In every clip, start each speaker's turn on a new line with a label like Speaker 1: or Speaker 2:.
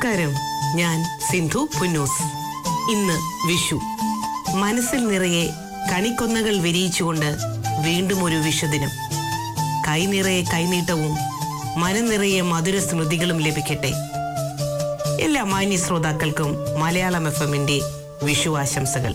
Speaker 1: നമസ്കാരം ഞാൻ സിന്ധു പുന്നൂസ് ഇന്ന് വിഷു മനസ്സിൽ നിറയെ കണിക്കൊന്നകൾ വിരിയിച്ചുകൊണ്ട് വീണ്ടും ഒരു വിഷുദിനം കൈ നിറയെ കൈനീട്ടവും മനം നിറയെ മധുര സ്മൃതികളും ലഭിക്കട്ടെ എല്ലാ മാന്യ ശ്രോതാക്കൾക്കും മലയാളം എഫ് എമ്മിന്റെ വിഷു ആശംസകൾ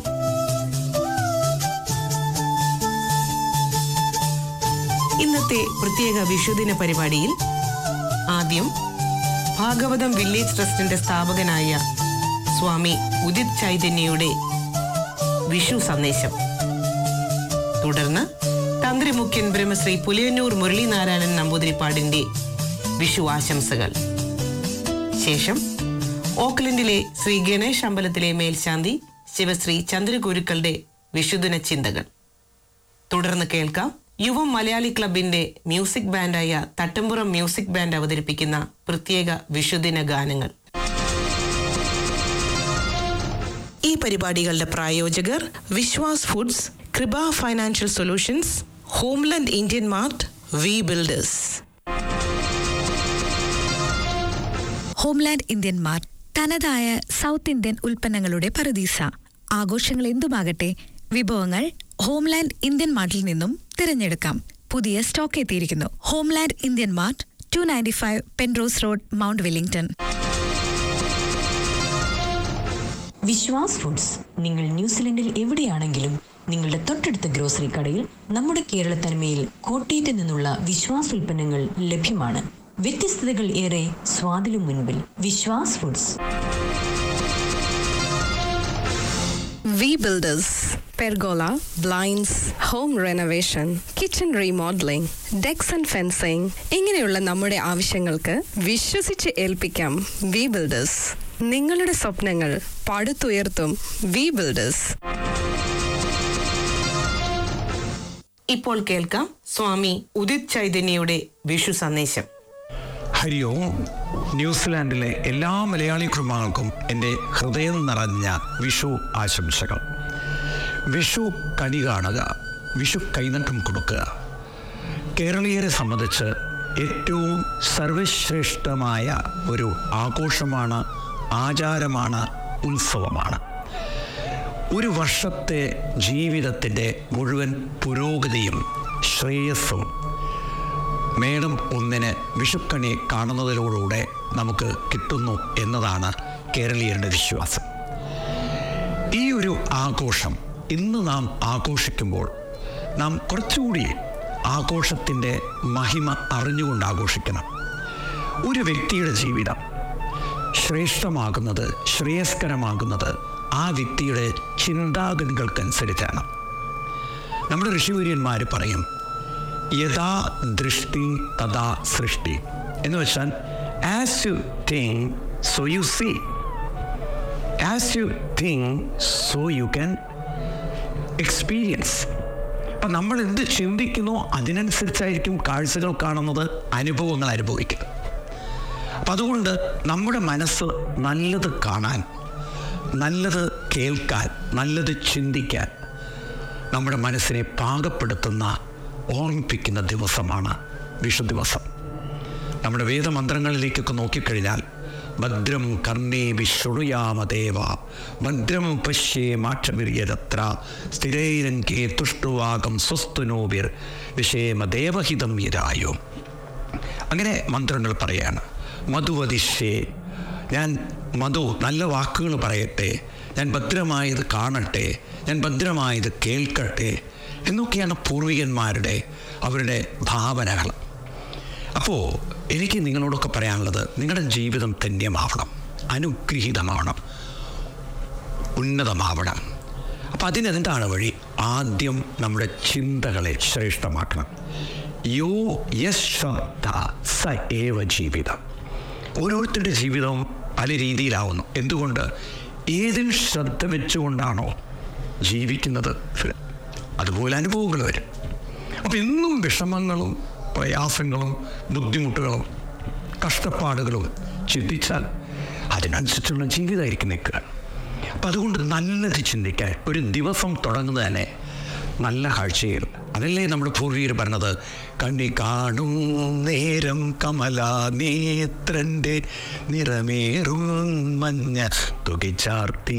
Speaker 1: ഇന്നത്തെ പ്രത്യേക വിഷുദിന പരിപാടിയിൽ ആദ്യം ഭാഗവതം വില്ലേജ് ട്രസ്റ്റിന്റെ സ്ഥാപകനായ സ്വാമി ഉദിത് ചൈതന്യയുടെ വിഷു സന്ദേശം തുടർന്ന് തന്ത്രിമുഖ്യൻ ബ്രഹ്മശ്രീ പുലിയന്നൂർ മുരളീനാരായണൻ നമ്പൂതിരിപ്പാടിന്റെ വിഷു ആശംസകൾ ശേഷം ഓക്ലൻഡിലെ ശ്രീ ഗണേഷ് അമ്പലത്തിലെ മേൽശാന്തി ശിവശ്രീ ചന്ദ്രഗുരുക്കളുടെ വിഷുദിന ചിന്തകൾ തുടർന്ന് കേൾക്കാം യുവം മലയാളി ക്ലബിന്റെ മ്യൂസിക് ബാൻഡായ തട്ടമ്പുറം മ്യൂസിക് ബാൻഡ് അവതരിപ്പിക്കുന്ന പ്രത്യേക വിഷുദിന ഗാനങ്ങൾ ഈ പരിപാടികളുടെ പ്രായോജകർ Viswas foods Kripa financial solutions homeland Indian mart V builders
Speaker 2: homeland Indian mart തനതായ സൗത്ത് ഇന്ത്യൻ ഉൽപ്പന്നങ്ങളുടെ പറുദീസ ആഘോഷങ്ങൾ എന്തുമാകട്ടെ വിഭവങ്ങൾ ഹോംലാൻഡ് ഇന്ത്യൻ മാർട്ടിൽ നിന്നും തിരഞ്ഞെടുക്കാം പുതിയ സ്റ്റോക്ക് എത്തിയിരിക്കുന്നു homeland Indian mart two ninety five Penrose road Mount Wellington
Speaker 3: Viswas foods നിങ്ങൾ ന്യൂസിലൻഡിൽ എവിടെയാണെങ്കിലും നിങ്ങളുടെ തൊട്ടടുത്ത ഗ്രോസറി കടയിൽ നമ്മുടെ കേരള തനിമയിൽ കോട്ടയത്ത് നിന്നുള്ള വിശ്വാസ് ഉൽപ്പന്നങ്ങൾ ലഭ്യമാണ് വ്യത്യസ്തതകൾ ഏറെ സ്വാദിലും മുൻപിൽ Viswas foods
Speaker 4: V builders pergola blinds home renovation kitchen remodelling decks and fencing ഇങ്ങനെയുള്ള നമ്മുടെ ആവശ്യങ്ങൾക്ക് വിശ്വസിച്ച് ഏൽപ്പിക്കാം വി ബിൽഡേഴ്സ് നിങ്ങളുടെ സ്വപ്നങ്ങൾ പടുത്തുയർത്തും വി ബിൽഡേഴ്സ്
Speaker 1: ഇപ്പോൾ കേൾക്കാം സ്വാമി ഉദിത് ചൈതന്യയുടെ വിഷു സന്ദേശം
Speaker 5: ഹരി ഓം ന്യൂസിലാൻഡിലെ എല്ലാ മലയാളി കുടുംബങ്ങൾക്കും എൻ്റെ ഹൃദയം നിറഞ്ഞ വിഷു ആശംസകൾ വിഷു കണി കാണുക വിഷു കൈനട്ടം കൊടുക്കുക കേരളീയരെ സംബന്ധിച്ച് ഏറ്റവും സർവശ്രേഷ്ഠമായ ഒരു ആഘോഷമാണ് ആചാരമാണ് ഉത്സവമാണ് ഒരു വർഷത്തെ ജീവിതത്തിൻ്റെ മുഴുവൻ പുരോഗതിയും ശ്രേയസ്സും മേടം ഒന്നിന് വിഷുക്കണി കാണുന്നതിലൂടെ നമുക്ക് കിട്ടുന്നു എന്നതാണ് കേരളീയരുടെ വിശ്വാസം ഈ ഒരു ആഘോഷം ഇന്ന് നാം ആഘോഷിക്കുമ്പോൾ നാം കുറച്ചുകൂടി ആഘോഷത്തിൻ്റെ മഹിമ അറിഞ്ഞുകൊണ്ട് ആഘോഷിക്കണം ഒരു വ്യക്തിയുടെ ജീവിതം ശ്രേഷ്ഠമാകുന്നത് ശ്രേയസ്കരമാകുന്നത് ആ വ്യക്തിയുടെ ചിന്താഗതികൾക്കനുസരിച്ചാണ് നമ്മുടെ ഋഷിവര്യന്മാർ പറയും യഥാ ദൃഷ്ടി തഥാ സൃഷ്ടി എന്ന് വെച്ചാൽ as you think so you see as you think so you can experience അപ്പം നമ്മൾ എന്ത് ചിന്തിക്കുന്നോ അതിനനുസരിച്ചായിരിക്കും കാഴ്ചകൾ കാണുന്നത് അനുഭവങ്ങൾ അനുഭവിക്കുന്നത് അപ്പം അതുകൊണ്ട് നമ്മുടെ മനസ്സ് നല്ലത് കാണാൻ നല്ലത് കേൾക്കാൻ നല്ലത് ചിന്തിക്കാൻ നമ്മുടെ മനസ്സിനെ പാകപ്പെടുത്തുന്ന ഓർമ്മിപ്പിക്കുന്ന ദിവസമാണ് വിഷു ദിവസം നമ്മുടെ വേദമന്ത്രങ്ങളിലേക്കൊക്കെ നോക്കിക്കഴിഞ്ഞാൽ ഭദ്രം കർണേ വിഷുയാമദേവ ഭദ്രം പശ്യേ മാക്ഷമിര്യതത്ര സ്ഥിരൈരങ്കേ തുഷ്ടുവാകം സ്വസ്തുനോവിർ വിഷേമ ദേവഹിതം യരായോ അങ്ങനെ മന്ത്രങ്ങൾ പറയാണ് മധുവതിഷേ ഞാൻ മധു നല്ല വാക്കുകൾ പറയട്ടെ ഞാൻ ഭദ്രമായത് കാണട്ടെ ഞാൻ ഭദ്രമായത് കേൾക്കട്ടെ എന്നൊക്കെയാണ് പൂർവികന്മാരുടെ അവരുടെ ഭാവനകൾ അപ്പോൾ എനിക്ക് നിങ്ങളോടൊക്കെ പറയാനുള്ളത് നിങ്ങളുടെ ജീവിതം ധന്യമാവണം അനുഗ്രഹീതമാവണം ഉന്നതമാവണം അപ്പം അതിനെന്താണ് വഴി ആദ്യം നമ്മുടെ ചിന്തകളെ ശ്രേഷ്ഠമാക്കണം യോ യശ്രദ്ധ സ ഏവ ജീവിതം ഓരോരുത്തരുടെ ജീവിതവും പല രീതിയിലാവുന്നു എന്തുകൊണ്ട് ഏതിൽ ശ്രദ്ധ വെച്ചുകൊണ്ടാണോ ജീവിക്കുന്നത് അതുപോലെ അനുഭവങ്ങൾ വരും അപ്പം എന്നും വിഷമങ്ങളും പ്രയാസങ്ങളും ബുദ്ധിമുട്ടുകളും കഷ്ടപ്പാടുകളും ചിന്തിച്ചാൽ അതിനനുസരിച്ചുള്ള ജീവിതമായിരിക്കും നിൽക്കുക അപ്പം അതുകൊണ്ട് നല്ലത് ചിന്തിക്കാൻ ഒരു ദിവസം തുടങ്ങുന്നത് തന്നെ നല്ല കാഴ്ചയിൽ അതല്ലേ നമ്മുടെ പൂർവീകർ പറഞ്ഞത് കണ്ണി കാണും നേരം കമല നേത്രൻ്റെ നിറമേറും മഞ്ഞ തുകിച്ചാർത്തി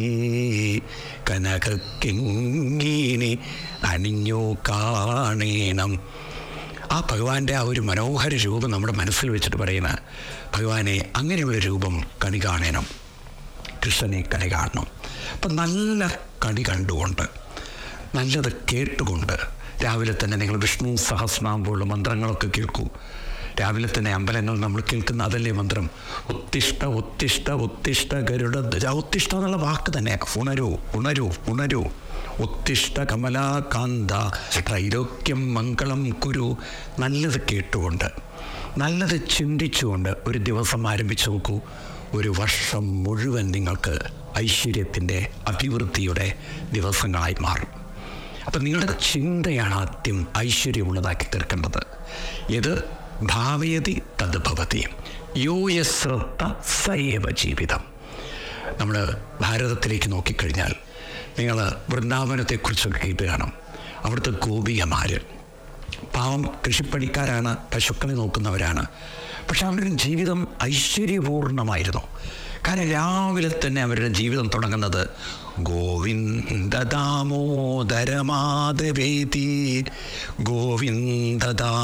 Speaker 5: കനകിങ്ങിനി അണിഞ്ഞു കാണേണം ആ ഭഗവാന്റെ ആ ഒരു മനോഹര രൂപം നമ്മുടെ മനസ്സിൽ വെച്ചിട്ട് പറയുന്ന ഭഗവാനെ അങ്ങനെയുള്ള രൂപം കണി കാണണം കൃഷ്ണനെ കണി കാണണം അപ്പം നല്ല കണി കണ്ടുകൊണ്ട് നല്ലത് കേട്ടുകൊണ്ട് രാവിലെ തന്നെ നിങ്ങൾ വിഷ്ണു സഹസ്രനാമം പോലുള്ള മന്ത്രങ്ങളൊക്കെ കേൾക്കൂ രാവിലെ തന്നെ അമ്പലങ്ങൾ നമ്മൾ കേൾക്കുന്ന അതല്ലേ മന്ത്രം ഉത്തിഷ്ട ഉത്തിഷ്ട ഉത്തിഷ്ട ഗരുഡ ധ്വജ. ഉത്തിഷ്ട എന്നുള്ള വാക്ക് തന്നെ ഉണരൂ ഉണരൂ ഉണരൂ ഉത്തിഷ്ട കമലാകാന്ത ത്രൈലോക്യം മംഗളം കുരു നല്ലത് കേട്ടുകൊണ്ട് നല്ലത് ചിന്തിച്ചുകൊണ്ട് ഒരു ദിവസം ആരംഭിച്ചു നോക്കൂ ഒരു വർഷം മുഴുവൻ നിങ്ങൾക്ക് ഐശ്വര്യത്തിൻ്റെ അഭിവൃദ്ധിയുടെ ദിവസങ്ങളായി മാറും അപ്പം നിങ്ങളുടെ ചിന്തയാണ് ആദ്യം ഐശ്വര്യമുള്ളതാക്കി തീർക്കേണ്ടത് ഇത് ഭാവയതി തത് ഭവതി യോ യശ്രദ്ധ സയേവ ജീവിതം നമ്മൾ ഭാരതത്തിലേക്ക് നോക്കിക്കഴിഞ്ഞാൽ നിങ്ങൾ വൃന്ദാവനത്തെക്കുറിച്ചൊക്കെ കേട്ട് കാണും അവിടുത്തെ ഗോപികമാർ പാവം കൃഷിപ്പണിക്കാരാണ് പശുക്കളെ നോക്കുന്നവരാണ് പക്ഷെ അവരുടെ ജീവിതം ഐശ്വര്യപൂർണമായിരുന്നു കാരണം രാവിലെ തന്നെ അവരുടെ ജീവിതം തുടങ്ങുന്നത് ഗോവിന്ദ ദാമോദരമാധവേതി ഗോവിന്ദ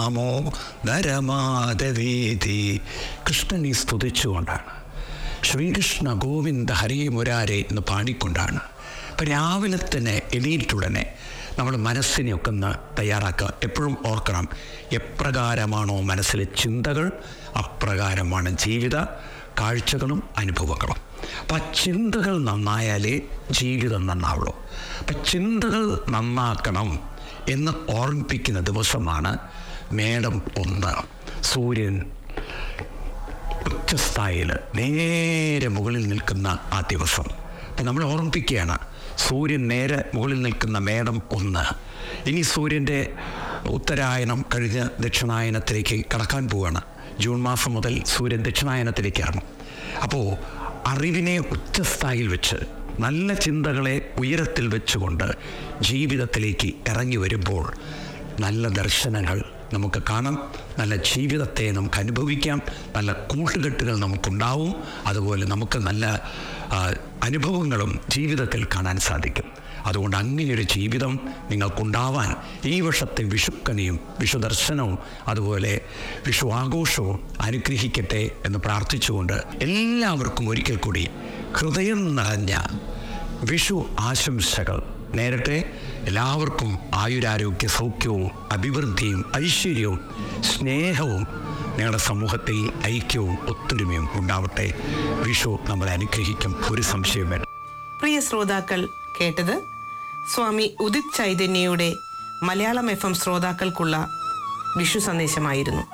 Speaker 5: ദാമോദരമാധവേതി കൃഷ്ണനെ സ്തുതിച്ചുകൊണ്ടാണ് ശ്രീകൃഷ്ണ ഗോവിന്ദ ഹരേ മുരാരെ എന്ന് പാടിക്കൊണ്ടാണ് അപ്പം രാവിലെ തന്നെ എണീറ്റുടനെ നമ്മൾ മനസ്സിനെയൊക്കെ ഒന്ന് തയ്യാറാക്കുക എപ്പോഴും ഓർക്കണം എപ്രകാരമാണോ മനസ്സിലെ ചിന്തകൾ അപ്രകാരമാണ് ജീവിത കാഴ്ചകളും അനുഭവങ്ങളും അപ്പം ആ ചിന്തകൾ നന്നായാലേ ജീവിതം നന്നാവുള്ളൂ അപ്പം ചിന്തകൾ നന്നാക്കണം എന്ന് ഓർമ്മിപ്പിക്കുന്ന ദിവസമാണ് മേടം ഒന്ന് സൂര്യൻ ഉച്ചസ്ഥായിയിൽ നേരെ മുകളിൽ നിൽക്കുന്ന ആ ദിവസം അപ്പം നമ്മൾ ഓർമ്മിപ്പിക്കുകയാണ് സൂര്യൻ നേരെ മുകളിൽ നിൽക്കുന്ന മേടം ഒന്ന് ഇനി സൂര്യൻ്റെ ഉത്തരായനം കഴിഞ്ഞ് ദക്ഷിണായനത്തിലേക്ക് കടക്കാൻ പോവുകയാണ് ജൂൺ മാസം മുതൽ സൂര്യൻ ദക്ഷിണായനത്തിലേക്ക് ഇറങ്ങും അപ്പോൾ അറിവിനെ ഉച്ചസ്ഥായിൽ വെച്ച് നല്ല ചിന്തകളെ ഉയരത്തിൽ വെച്ചുകൊണ്ട് ജീവിതത്തിലേക്ക് ഇറങ്ങി വരുമ്പോൾ നല്ല ദർശനങ്ങൾ നമുക്ക് കാണാം നല്ല ജീവിതത്തെ നമുക്ക് അനുഭവിക്കാം നല്ല കൂട്ടുകെട്ടുകൾ നമുക്കുണ്ടാവും അതുപോലെ നമുക്ക് നല്ല ആ, അനുഭവങ്ങളും ജീവിതത്തിൽ കാണാൻ സാധിക്കും അതുകൊണ്ട് അങ്ങനെയൊരു ജീവിതം നിങ്ങൾക്കുണ്ടാവാൻ ഈ വർഷത്തെ വിഷുക്കണിയും വിഷുദർശനവും അതുപോലെ വിഷു ആഘോഷവും അനുഗ്രഹിക്കട്ടെ എന്ന് പ്രാർത്ഥിച്ചുകൊണ്ട് എല്ലാവർക്കും ഒരിക്കൽ കൂടി ഹൃദയം നിറഞ്ഞ വിഷു ആശംസകൾ നേരട്ടെ എല്ലാവർക്കും ആയുരാരോഗ്യ സൗഖ്യവും അഭിവൃദ്ധിയും ഐശ്വര്യവും സ്നേഹവും നിങ്ങളുടെ സമൂഹത്തിൽ ഐക്യവും ഒത്തൊരുമയും ഉണ്ടാവട്ടെ വിഷു നമ്മളെ അനുഗ്രഹിക്കും ഒരു സംശയവും വേണ്ട
Speaker 1: പ്രിയ ശ്രോതാക്കൾ കേട്ടത് സ്വാമി ഉദിത് ചൈതന്യയുടെ മലയാളം എഫ് എം ശ്രോതാക്കൾക്കുള്ള വിഷു സന്ദേശമായിരുന്നു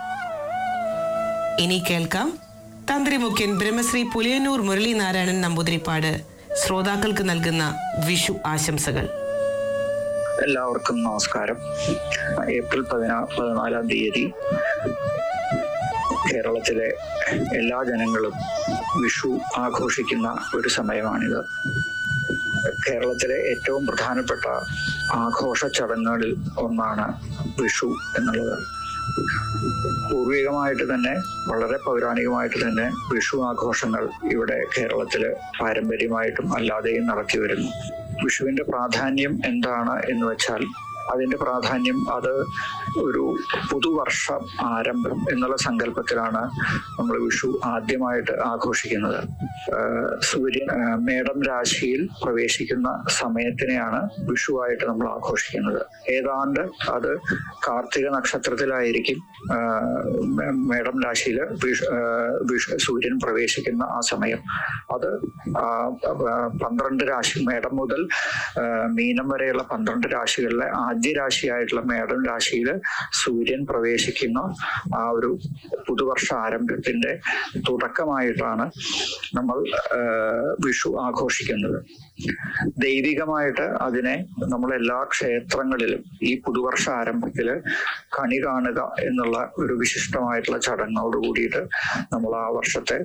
Speaker 1: ഇനി കേൾക്കാം തന്ത്രി മുഖ്യൻ ബ്രഹ്മശ്രീ പുലിയന്നൂർ മുരളീനാരായണൻ നമ്പൂതിരിപ്പാട് ശ്രോതാക്കൾക്ക് നൽകുന്ന വിഷു ആശംസകൾ
Speaker 6: എല്ലാവർക്കും നമസ്കാരം ഏപ്രിൽ പതിനാ പതിനാലാം തീയതി കേരളത്തിലെ എല്ലാ ജനങ്ങളും വിഷു ആഘോഷിക്കുന്ന ഒരു സമയമാണിത് കേരളത്തിലെ ഏറ്റവും പ്രധാനപ്പെട്ട ആഘോഷ ചടങ്ങുകളിൽ ഒന്നാണ് വിഷു എന്നുള്ളത് പൂർവികമായിട്ട് തന്നെ വളരെ പൗരാണികമായിട്ട് തന്നെ വിഷു ആഘോഷങ്ങൾ ഇവിടെ കേരളത്തില് പാരമ്പര്യമായിട്ടും അല്ലാതെയും നടത്തി വരുന്നു വിഷുവിന്റെ പ്രാധാന്യം എന്താണ് എന്ന് വെച്ചാൽ അതിന്റെ പ്രാധാന്യം അത് ഒരു പുതുവർഷ ആരംഭം എന്നുള്ള സങ്കല്പത്തിലാണ് നമ്മൾ വിഷു ആദ്യമായിട്ട് ആഘോഷിക്കുന്നത് ആഹ് സൂര്യൻ ആഹ് മേടം രാശിയിൽ പ്രവേശിക്കുന്ന സമയത്തിനെയാണ് വിഷുവായിട്ട് നമ്മൾ ആഘോഷിക്കുന്നത് ഏതാണ്ട് അത് കാർത്തിക നക്ഷത്രത്തിലായിരിക്കും ആഹ് മേ- മേടം രാശിയിൽ വിഷു ആഹ് വിഷു സൂര്യൻ പ്രവേശിക്കുന്ന ആ സമയം അത് ആ, ആ, പന്ത്രണ്ട് രാശി മേടം മുതൽ ആ, മീനം വരെയുള്ള പന്ത്രണ്ട് രാശികളിലെ ആദ്യ രാശിയായിട്ടുള്ള മേടം രാശിയിൽ സൂര്യൻ പ്രവേശിക്കുന്ന ആ ഒരു പുതുവർഷ ആരംഭത്തിന്റെ തുടക്കമായിട്ടാണ് നമ്മൾ ആ, വിഷു ആഘോഷിക്കുന്നത് ദൈവികമായിട്ട് അതിനെ നമ്മൾ എല്ലാ ക്ഷേത്രങ്ങളിലും ഈ പുതുവർഷ ആരംഭത്തില് കണി കാണുക എന്നുള്ള ഒരു വിശിഷ്ടമായിട്ടുള്ള ചടങ്ങോട് കൂടിയിട്ട് നമ്മൾ ആ വർഷത്തെ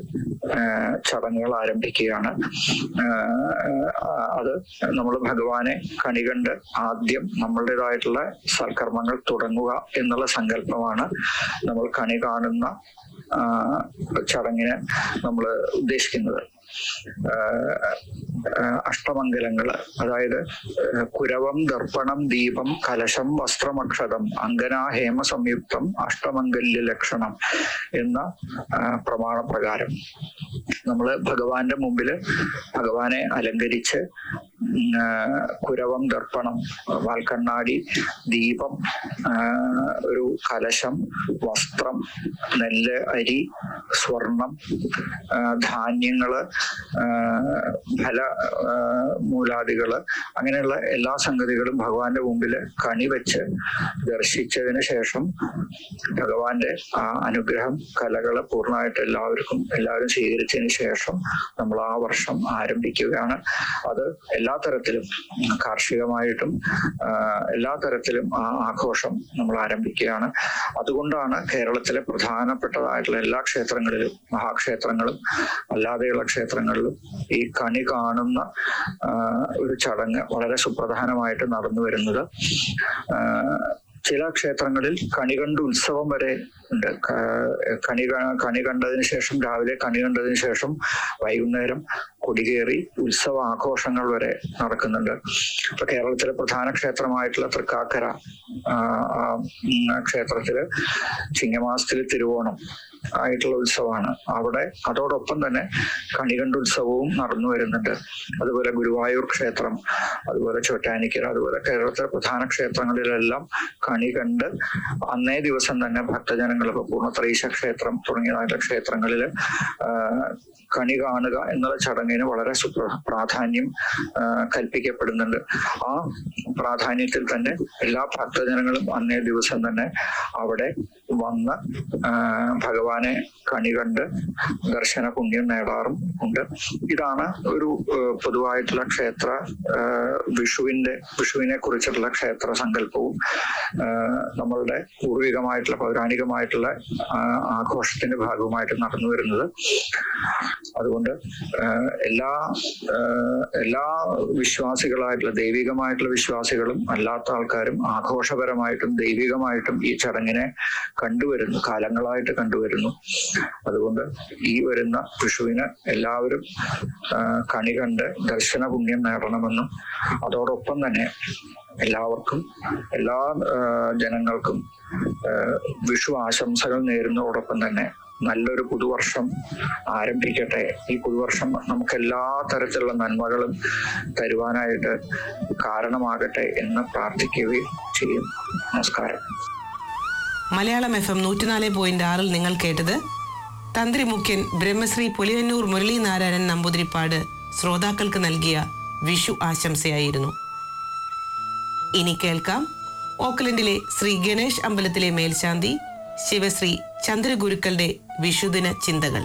Speaker 6: ആ, ചടങ്ങുകൾ ആരംഭിക്കുകയാണ് ആ, ആ, അത് നമ്മൾ ഭഗവാനെ കണി കണ്ട് ആദ്യം നമ്മളുടേതായിട്ടുള്ള സൽക്കർമ്മങ്ങൾ തുടങ്ങുക എന്നുള്ള സങ്കല്പമാണ് നമ്മൾ കണി കാണുന്ന ആ, ചടങ്ങിന് നമ്മൾ ഉദ്ദേശിക്കുന്നത് ആഹ് ആഹ് അഷ്ടമംഗലങ്ങള് അതായത് ആഹ് കുരവം ദർപ്പണം ദീപം കലശം വസ്ത്രമക്ഷതം അങ്കനാ ഹേമ സംയുക്തം അഷ്ടമംഗല്യ ലക്ഷണം എന്ന ആഹ് പ്രമാണപ്രകാരം നമ്മൾ ഭഗവാന്റെ മുമ്പില് ഭഗവാനെ അലങ്കരിച്ച് ഉം, ആഹ് കുരവം ദർപ്പണം വാൽക്കണ്ണാടി ദീപം ആഹ് ഒരു കലശം വസ്ത്രം നെല്ല് അരി സ്വർണം ആഹ് ധാന്യങ്ങള് ആഹ് ഫല ആഹ് മൂലാദികള് അങ്ങനെയുള്ള എല്ലാ സംഗതികളും ഭഗവാന്റെ മുമ്പിൽ കണി വെച്ച് ദർശിച്ചതിന് ശേഷം ഭഗവാന്റെ ആ അനുഗ്രഹം കലകള് പൂർണ്ണമായിട്ട് എല്ലാവർക്കും എല്ലാവരും സ്വീകരിച്ചതിന് ശേഷം നമ്മൾ ആ വർഷം ആരംഭിക്കുകയാണ് അത് എല്ലാ തരത്തിലും കാർഷികമായിട്ടും ആഹ് എല്ലാ തരത്തിലും ആ ആഘോഷം നമ്മൾ ആരംഭിക്കുകയാണ് അതുകൊണ്ടാണ് കേരളത്തിലെ പ്രധാനപ്പെട്ടതായിട്ടുള്ള എല്ലാ ക്ഷേത്രങ്ങളിലും മഹാക്ഷേത്രങ്ങളും അല്ലാതെയുള്ള ക്ഷേത്രങ്ങളിലും ഈ കണി കാണുന്ന ആഹ് ഒരു ചടങ്ങ് വളരെ സുപ്രധാനമായിട്ട് നടന്നു വരുന്നത് ആഹ് ചില ക്ഷേത്രങ്ങളിൽ കണി കണ്ട് ഉത്സവം വരെ ഉണ്ട് ക- കണി ക- കണി കണ്ടതിന് ശേഷം രാവിലെ കണി കണ്ടതിന് ശേഷം വൈകുന്നേരം കൊടികേറി ഉത്സവ ആഘോഷങ്ങൾ വരെ നടക്കുന്നുണ്ട് ഇപ്പൊ കേരളത്തിലെ പ്രധാന ക്ഷേത്രമായിട്ടുള്ള തൃക്കാക്കര ആ, ആ, ഉം, ക്ഷേത്രത്തില് ചിങ്ങമാസത്തില് തിരുവോണം ആയിട്ടുള്ള ഉത്സവമാണ് അവിടെ അതോടൊപ്പം തന്നെ കണികണ്ട ഉത്സവവും നടന്നു വരുന്നുണ്ട് അതുപോലെ ഗുരുവായൂർ ക്ഷേത്രം അതുപോലെ ചോറ്റാനിക്കര അതുപോലെ കേരളത്തിലെ പ്രധാന ക്ഷേത്രങ്ങളിലെല്ലാം കണി കണ്ട് അന്നേ ദിവസം തന്നെ ഭക്തജനങ്ങൾ ഇപ്പൊ പൂർണ്ണത്രയീശ ക്ഷേത്രം തുടങ്ങിയതായിട്ടുള്ള ക്ഷേത്രങ്ങളിൽ കണി കാണുക എന്നുള്ള ചടങ്ങിന് വളരെ സുപ്ര പ്രാധാന്യം ആ, കൽപ്പിക്കപ്പെടുന്നുണ്ട് ആ പ്രാധാന്യത്തിൽ തന്നെ എല്ലാ ഭക്തജനങ്ങളും അന്നേ ദിവസം തന്നെ അവിടെ വന്ന് ആ, ഭഗവാനെ കണി കണ്ട് ദർശന പുണ്യം നേടാറും ഉണ്ട് ഇതാണ് ഒരു ആ, പൊതുവായിട്ടുള്ള ക്ഷേത്ര ആ, വിഷുവിന്റെ വിഷുവിനെ കുറിച്ചിട്ടുള്ള ക്ഷേത്ര സങ്കല്പവും ആ, നമ്മളുടെ പൂർവികമായിട്ടുള്ള പൗരാണികമായിട്ടുള്ള ആ, ആഘോഷത്തിന്റെ ഭാഗവുമായിട്ട് നടന്നു വരുന്നത് അതുകൊണ്ട് ആ, എല്ലാ ആ, എല്ലാ വിശ്വാസികളായിട്ടുള്ള ദൈവികമായിട്ടുള്ള വിശ്വാസികളും അല്ലാത്ത ആൾക്കാരും ആഘോഷപരമായിട്ടും ദൈവികമായിട്ടും ഈ ചടങ്ങിനെ കണ്ടുവരുന്നു കാലങ്ങളായിട്ട് കണ്ടുവരുന്നു അതുകൊണ്ട് ഈ വരുന്ന വിഷുവിന് എല്ലാവരും ആ, കണി കണ്ട് ദർശന പുണ്യം നേടണമെന്നും അതോടൊപ്പം തന്നെ എല്ലാവർക്കും എല്ലാ ആ, ജനങ്ങൾക്കും ആ, വിഷു ആശംസകൾ നേരുന്നതോടൊപ്പം തന്നെ നല്ലൊരു പുതുവർഷം ആരംഭിക്കട്ടെ ഈ പുതുവർഷം നമുക്ക് എല്ലാ തരത്തിലുള്ള നന്മകളും തരുവാനായിട്ട് കാരണമാകട്ടെ എന്ന് പ്രാർത്ഥിക്കുകയും ചെയ്യും നമസ്കാരം
Speaker 1: മലയാളം എഫ് എം നൂറ്റിനാല് പോയിന്റ് ആറിൽ നിങ്ങൾ കേട്ടത് തന്ത്രി മുഖ്യൻ ബ്രഹ്മശ്രീ പുലിയന്നൂർ മുരളീനാരായണൻ നമ്പൂതിരിപ്പാട് ശ്രോതാക്കൾക്ക് നൽകിയ വിഷു ആശംസയായിരുന്നു ഇനി കേൾക്കാം ഓക്ലൻഡിലെ ശ്രീ ഗണേഷ് അമ്പലത്തിലെ മേൽശാന്തി ശിവശ്രീ ചന്ദ്രഗുരുക്കളുടെ വിഷുദിന ചിന്തകൾ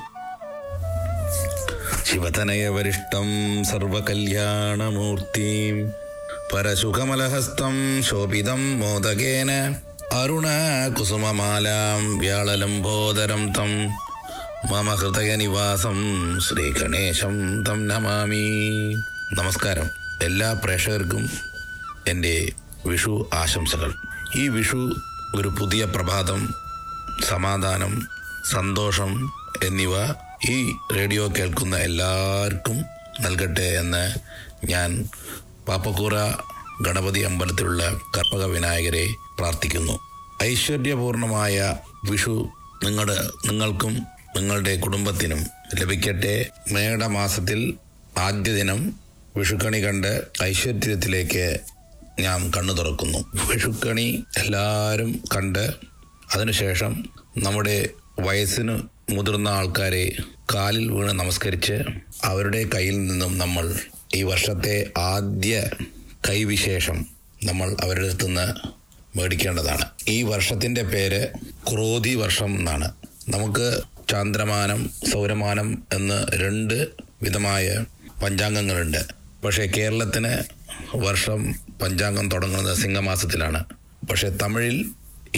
Speaker 7: ശിവതനയവരിഷ്ടം സർവകല്യാണമൂർത്തിം പരശുഖമലഹസ്തം ശോഭിതം മോദകേന അരുണകുസുമമാലാം വ്യാളലംബോദരം തം മമ ഹൃദയനിവാസം ശ്രീഗണേശം തം നമാമി നമസ്കാരം എല്ലാ പ്രേക്ഷകർക്കും എൻ്റെ വിഷു ആശംസകൾ ഈ വിഷു ഒരു പുതിയ പ്രഭാതം സമാധാനം സന്തോഷം എന്നിവ ഈ റേഡിയോ കേൾക്കുന്ന എല്ലാവർക്കും നൽകട്ടെ എന്ന് ഞാൻ പാപ്പക്കൂറ ഗണപതി അമ്പലത്തിലുള്ള കർപ്പക വിനായകരെ പ്രാർത്ഥിക്കുന്നു ഐശ്വര്യപൂർണമായ വിഷു നിങ്ങളുടെ നിങ്ങൾക്കും നിങ്ങളുടെ കുടുംബത്തിനും ലഭിക്കട്ടെ മേടമാസത്തിൽ ആദ്യ ദിനം വിഷുക്കണി കണ്ട് ഐശ്വര്യത്തിലേക്ക് ഞാൻ കണ്ണു തുറക്കുന്നു വിഷുക്കണി എല്ലാവരും കണ്ട് അതിനുശേഷം നമ്മുടെ വയസ്സിന് മുതിർന്ന ആൾക്കാരെ കാലിൽ വീണ് നമസ്കരിച്ച് അവരുടെ കയ്യിൽ നിന്നും നമ്മൾ ഈ വർഷത്തെ ആദ്യ കൈവിശേഷം നമ്മൾ അവരുടെ അടുത്ത് നിന്ന് മേടിക്കേണ്ടതാണ് ഈ വർഷത്തിൻ്റെ പേര് ക്രോധി വർഷം എന്നാണ് നമുക്ക് ചാന്ദ്രമാനം സൗരമാനം എന്ന് രണ്ട് വിധമായ പഞ്ചാംഗങ്ങളുണ്ട് പക്ഷേ കേരളത്തിന് വർഷം പഞ്ചാംഗം തുടങ്ങുന്നത് സിംഹമാസത്തിലാണ് പക്ഷേ തമിഴിൽ ഈ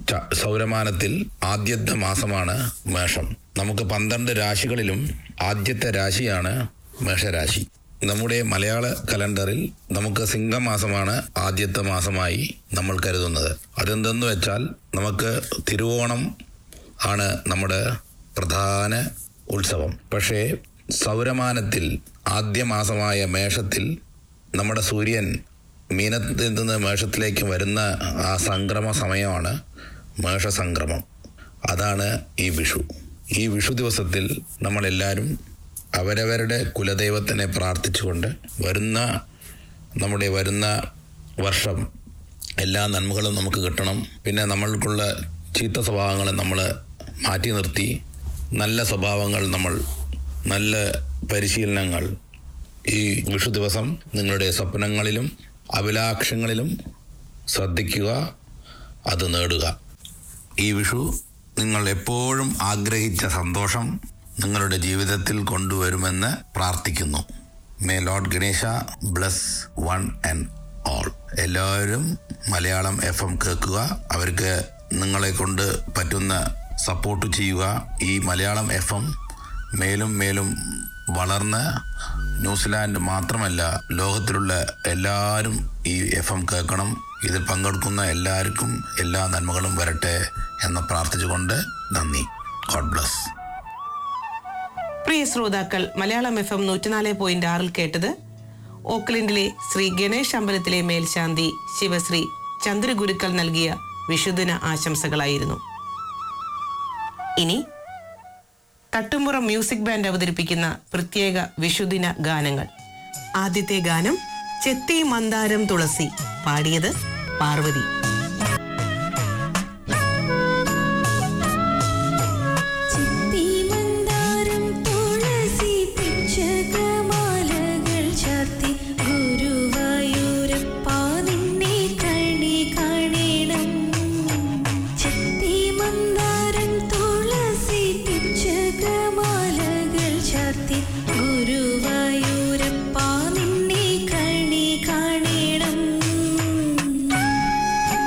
Speaker 7: ച- സൗരമാനത്തിൽ ആദ്യത്തെ മാസമാണ് മേഷം നമുക്ക് പന്ത്രണ്ട് രാശികളിലും ആദ്യത്തെ രാശിയാണ് മേഷരാശി നമ്മുടെ മലയാള കലണ്ടറിൽ നമുക്ക് സിംഹമാസമാണ് ആദ്യത്തെ മാസമായി നമ്മൾ കരുതുന്നത് അതെന്തെന്ന് വെച്ചാൽ നമുക്ക് തിരുവോണം ആണ് നമ്മുടെ പ്രധാന ഉത്സവം പക്ഷേ സൗരമാനത്തിൽ ആദ്യ മാസമായ മേഷത്തിൽ നമ്മുടെ സൂര്യൻ മീനത്തിൽ നിന്ന് മേഷത്തിലേക്ക് വരുന്ന ആ സംക്രമ സമയമാണ് മേഷസംക്രമം അതാണ് ഈ വിഷു ഈ വിഷു ദിവസത്തിൽ നമ്മളെല്ലാവരും അവരവരുടെ കുലദൈവത്തിനെ പ്രാർത്ഥിച്ചുകൊണ്ട് വരുന്ന നമ്മുടെ വരുന്ന വർഷം എല്ലാ നന്മകളും നമുക്ക് കിട്ടണം പിന്നെ നമ്മൾക്കുള്ള ചീത്ത സ്വഭാവങ്ങളെ നമ്മൾ മാറ്റി നിർത്തി നല്ല സ്വഭാവങ്ങൾ നമ്മൾ നല്ല പരിശീലനങ്ങൾ ഈ വിഷു ദിവസം നിങ്ങളുടെ സ്വപ്നങ്ങളിലും അഭിലാഷങ്ങളിലും ശ്രദ്ധിക്കുക അത് നേടുക ഈ വിഷു നിങ്ങൾ എപ്പോഴും ആഗ്രഹിച്ച സന്തോഷം നിങ്ങളുടെ ജീവിതത്തിൽ കൊണ്ടുവരുമെന്ന് പ്രാർത്ഥിക്കുന്നു may lord Ganesha bless one and all എല്ലാവരും മലയാളം എഫ് എം കേൾക്കുക അവർക്ക് നിങ്ങളെ കൊണ്ട് പറ്റുന്ന സപ്പോർട്ട് ചെയ്യുക ഈ മലയാളം എഫ് എം മേലും മേലും വളർന്ന് ന്യൂസിലാൻഡ് മാത്രമല്ല ലോകത്തിലുള്ള എല്ലാവരും ഈ എഫ് എം കേൾക്കണം ഇതിൽ പങ്കെടുക്കുന്ന എല്ലാവർക്കും എല്ലാ നന്മകളും വരട്ടെ എന്ന് പ്രാർത്ഥിച്ചുകൊണ്ട് നന്ദി ഗോഡ് ബ്ലസ്
Speaker 1: പ്രിയ ശ്രോതാക്കൾ മലയാളം എഫ് എം നൂറ്റിനാല് പോയിന്റ് ആറിൽ കേട്ടത് ഓക്ലൻഡിലെ ശ്രീ ഗണേഷ് അമ്പലത്തിലെ മേൽശാന്തി ശിവശ്രീ ചന്ദ്രഗുരുക്കൾ നൽകിയ വിഷുദിന ആശംസകളായിരുന്നു ഇനി തട്ടുംപുറം മ്യൂസിക് ബാൻഡ് അവതരിപ്പിക്കുന്ന പ്രത്യേക വിഷുദിന ഗാനങ്ങൾ ആദ്യത്തെ ഗാനം ചെത്തി മന്ദാരം തുളസി പാടിയത് പാർവതി
Speaker 8: ചിത്തിമന്ദാരം തുളസി പിച്ചകമാലകൾ ചാർത്തി ഗുരുവായൂരപ്പ നിന്നെ കണി കാണണം ചിത്തിമന്ദാരം തുളസി പിച്ചകമാലകൾ ചാർത്തി ഗുരുവായൂരപ്പ നിന്നെ കണി കാണണം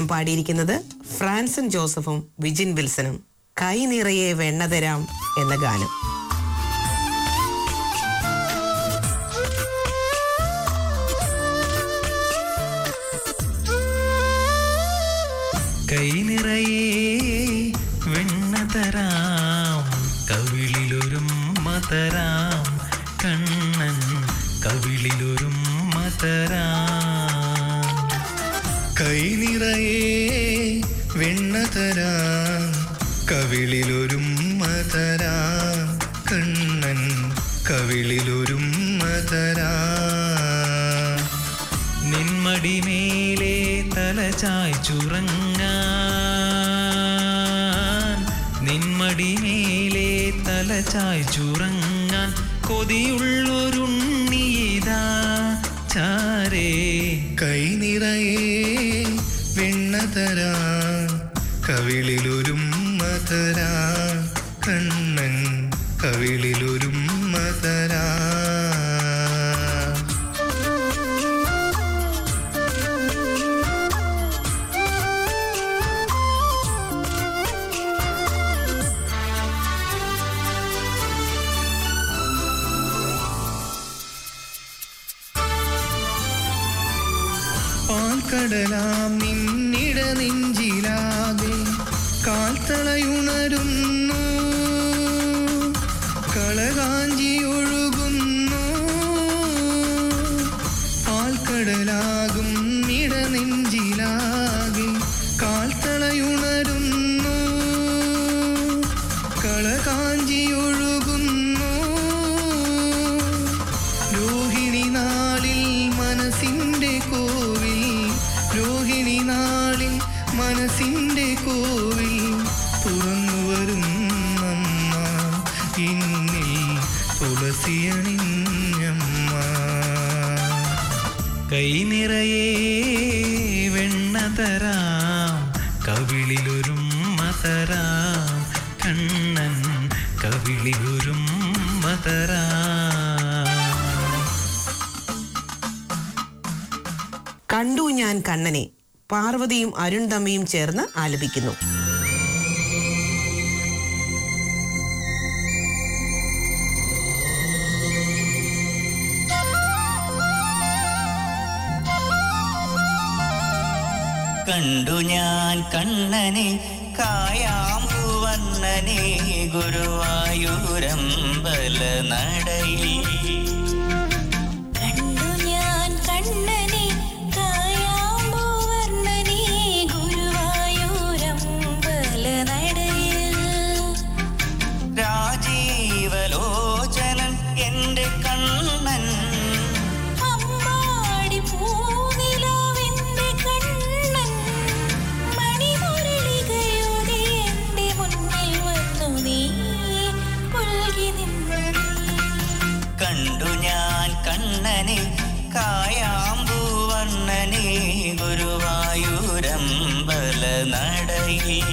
Speaker 1: പാടിയിരിക്കുന്നത് ഫ്രാൻസൻ ജോസഫും വിജിൻ വിൽസണും കൈ നിറയെ വെണ്ണ തരാം എന്ന ഗാനം
Speaker 9: കൈ നിറയെ വെണ്ണ തരാം കവിളിലൊരും തരാം കണ്ണൻ കവിളിലൊരും തരാം
Speaker 10: കൈ നിറയെ വെണ്ണ തരാം കവിളിലൊരും തരാം കണ്ണൻ കവിളിലൊരും തരാം
Speaker 9: നിന്മടിമേലെ തല ചായ്ച്ചുറങ്ങാൻ നിന്മടിമേലെ തല ചായ്ച്ചുറങ്ങാൻ കൊതിയുള്ളൊരുണ്ണിയതാ ചാരേ
Speaker 10: കൈ നിറയെ വെണ്ണ തരാം കവിളിലൊരും തരാം കണ്ണൻ കവിളിലൊരും തരാം പാൽക്കടലാം നിന്നിട നെഞ്ചിലാകെ കാൽത്തളയുണരുന്നു കളകാഞ്ചി ഒഴുകുന്നു പാൽക്കടലാകും ഇട നെഞ്ചിലാകെ കാൽത്തളയുണരുന്നു കളകാഞ്ചി ഒഴുകുന്നു രോഹിണി നാളിൽ മനസ്സിൻ്റെ കോവിൽ രോഹിണി നാളിൽ മനസ്സിൻ്റെ കോവിൽ തുറന്നു വരും അമ്മ ഇന്നിൽ തുളസിയണിഞ്ഞമ്മ
Speaker 9: കൈ നിറയെ വെണ്ണ തരാം കവിളിലൊരും തരാം കണ്ണൻ കവിളിലൊരും തരാം
Speaker 1: കണ്ടു ഞാൻ കണ്ണനെ പാർവതിയും അരുൺ തമ്മിയും ചേർന്ന് ആലപിക്കുന്നു
Speaker 11: കണ്ടു ഞാൻ കണ്ണനെ കായാമ്പുവണ്ണനെ ഗുരുവായൂരമ്പല നടയിൽ
Speaker 8: കണ്ടു ഞാൻ കണ്ണനെ കായാമ്പൂവർണ്ണനെ ഗുരുവായൂരമ്പല നടയിൽ
Speaker 11: രാജീവലോചനൻ എന്റെ കണ്ണൻ
Speaker 8: അമ്മാടി പൂനിലാവിന്റെ കണ്ണൻ മണിമുരളികയോടെ എന്റെ മുന്നിൽ വന്നു നീ പുൽകി നിന്നു
Speaker 11: കണ്ടു ഞാൻ കണ്ണനെ കായാമ്പുവണ്ണനെ ഗുരുവായൂരമ്പല നടയിൽ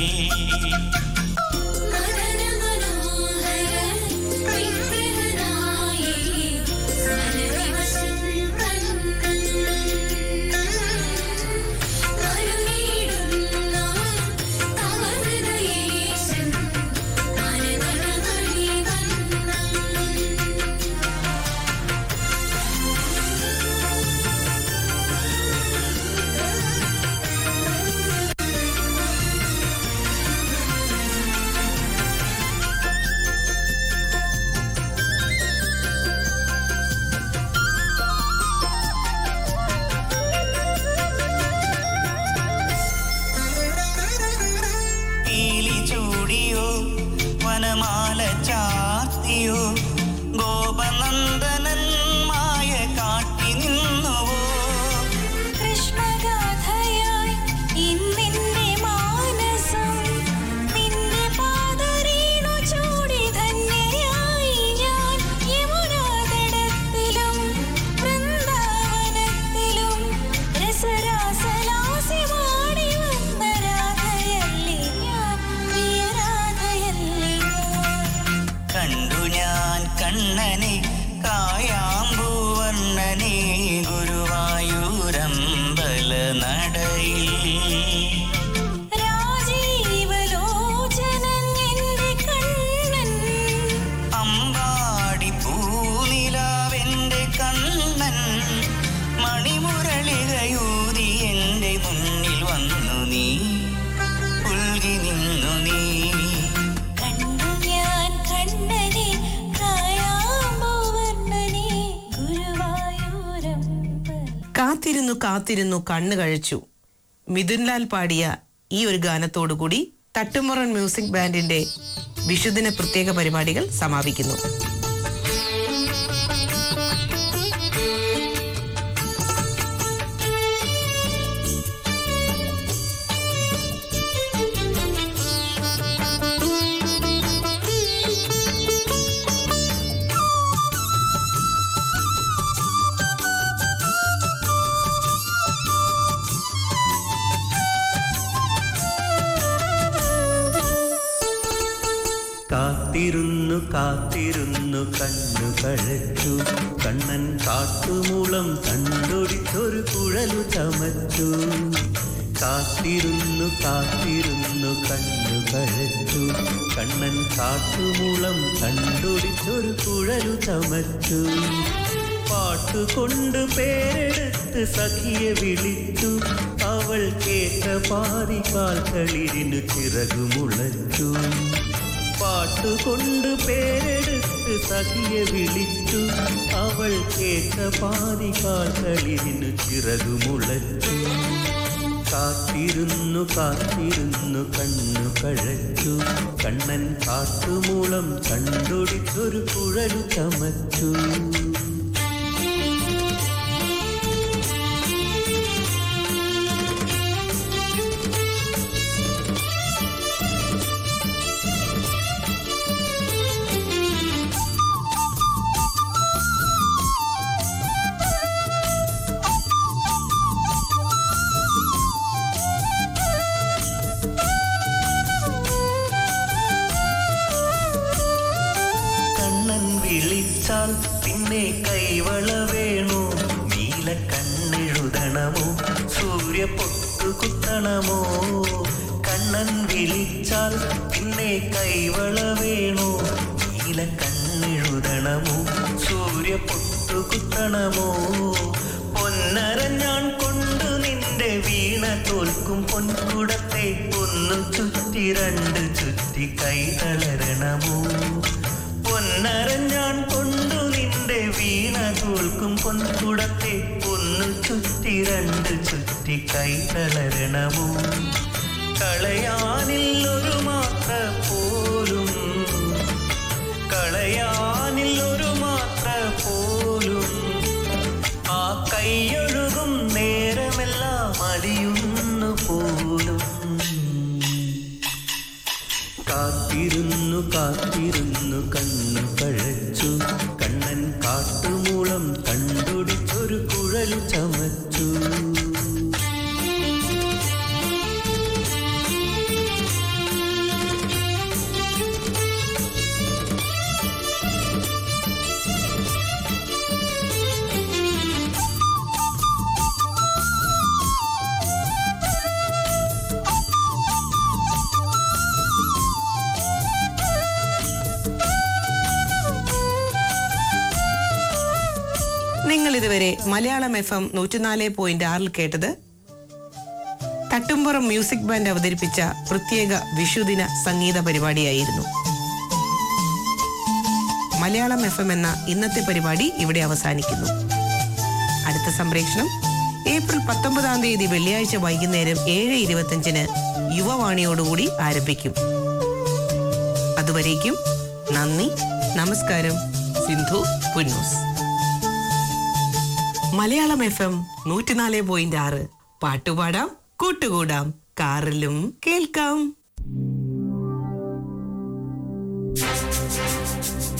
Speaker 8: മദന മനോഹര വിഗ്രഹനായി സ്മരവിവശൻ കണ്ണൻ കരുണീടുന്ന തവഹൃദയേശൻ മരതരമണി വന്നം
Speaker 11: കണ്ടു നീ
Speaker 8: കണ്ടു ഞാൻ കണ്ണനെ കായാമ്പൂവർണ്ണനെ ഗുരുവായൂരമ്പല
Speaker 1: കാത്തിരുന്നു കാത്തിരുന്നു കണ്ണു കഴിച്ചു മിഥുൻലാൽ പാടിയ ഈ ഒരു ഗാനത്തോടു കൂടി തട്ടുമുറൻ മ്യൂസിക് ബാൻഡിന്റെ വിഷുദിന പ്രത്യേക പരിപാടികൾ സമാപിക്കുന്നു
Speaker 9: കാത്തിരുന്നു കാത്തിരുന്നു കണ്ണു കഴച്ചു കണ്ണൻ കാട്ടുമൂളം കണ്ടൊടിച്ചൊരു കുഴലു ചമച്ചു കാത്തിരുന്നു കാത്തിരുന്നു കണ്ണു കഴച്ചു കണ്ണൻ കാട്ടുമൂളം കണ്ടൊടിച്ചൊരു കുഴലു ചമച്ചു പാട്ടുകൊണ്ട് പേരെടുത്ത് സഖിയെ വിളിച്ചു അവൾ കേട്ട പാതി കാൽക്കളിരിനു ചിറകുമുളച്ചു പാട്ടുകൊണ്ട് പേരെടുത്ത് സഖിയെ വിളിച്ചു അവൾ കേട്ട പാതി കാൽക്കളിരിനു ചിറകുമുളച്ചു കാത്തിരുന്നു കാത്തിരുന്നു കണ്ണു കഴച്ചു കണ്ണൻ കാട്ടുമൂളം കണ്ടൊടിച്ചൊരു കുഴലു ചമച്ചു കണ്ണൻ വിളിച്ചാൽ പിന്നെ കൈവള വേണോ നീല കണ്ണെഴുതണമോ സൂര്യ പൊട്ടു കുത്തണമോ കണ്ണൻ വിളിച്ചാൽ പിന്നെ കൈവള വേണോ നീല കണ്ണെഴുതണമോ സൂര്യ പൊട്ടു കുത്തണമോ പൊന്നരഞ്ഞാൻ കൊണ്ടു നിന്റെ വീണ തോൽക്കും പൊൻകുടത്തെ ഒന്നു ചുറ്റി രണ്ട് ചുറ്റി കൈ തളരണമോ പൊന്നരഞ്ഞാൻ കൊണ്ടു നിന്റെ വീണ തോൽക്കും പൊൻകുടത്തെ ഒന്ന് ചുറ്റി രണ്ട് ചുറ്റി കൈ തളരണമോ കളയാനിൽ ഒരു മാത്ര പോലും കളയാനിൽ ഒരു മാത്ര പോലും ആ കൈയൊഴുകും നേരമെല്ലാം അടിയുന്നു പോലും കാത്തിരുന്നു കാത്തിരുന്നു കണ്ണു കഴച്ചു കണ്ണൻ കാട്ടുമൂളം കണ്ടുടിച്ചൊരു കുഴൽ ചമച്ചു
Speaker 1: നിങ്ങൾ ഇതുവരെ മലയാളം എഫ് എം നൂറ്റിനാല് പോയിന്റ് ആറിൽ കേട്ടത് തട്ടുംപുറം മ്യൂസിക് ബാൻഡ് അവതരിപ്പിച്ച പ്രത്യേക വിഷുദിന സംഗീത പരിപാടിയായിരുന്നു മലയാളം എഫ് എം എന്ന ഇന്നത്തെ പരിപാടി ഇവിടെ അവസാനിക്കുന്നു അടുത്ത സംപ്രേഷണം ഏപ്രിൽ പത്തൊമ്പതാം തീയതി വെള്ളിയാഴ്ച വൈകുന്നേരം ഏഴ് ഇരുപത്തഞ്ചിന് യുവവാണിയോടുകൂടി ആരംഭിക്കും അതുവരേക്കും നന്ദി നമസ്കാരം സിന്ധു പുന്നൂസ് മലയാളം എഫ് എം നൂറ്റിനാല് പോയിന്റ് ആറ് പാട്ടുപാടാം കൂട്ടുകൂടാം കാറിലും കേൾക്കാം